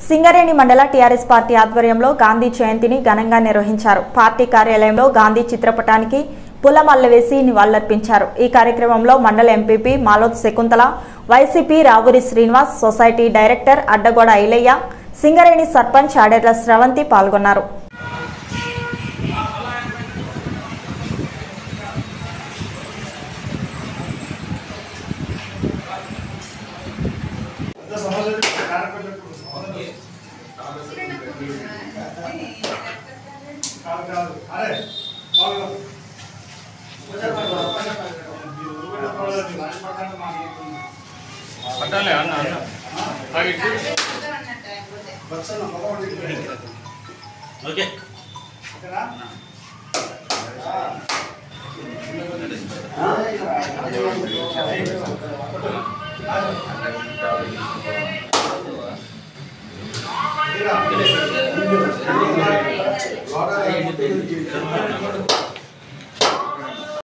సింగరేణి మండల TRS party ఆధ్వర్యంలో గాంధీ జయంతిని ఘనంగా నిర్వహించారు పార్టీ కార్యాలయంలో గాంధీ చిత్రపటానికి పూలమాలలు వేసి నివాళులర్పించారు ఈ కార్యక్రమంలో మండల MPP Maloth Shakuntala YCP Ravuri Srinivas society director Addagoda Ailaiah Singareni sarpanch Aderla Sravanthi పాల్గొన్నారు పట్టాలే అన్న అన్న ఆగి ఇటు. ఓకే ఆ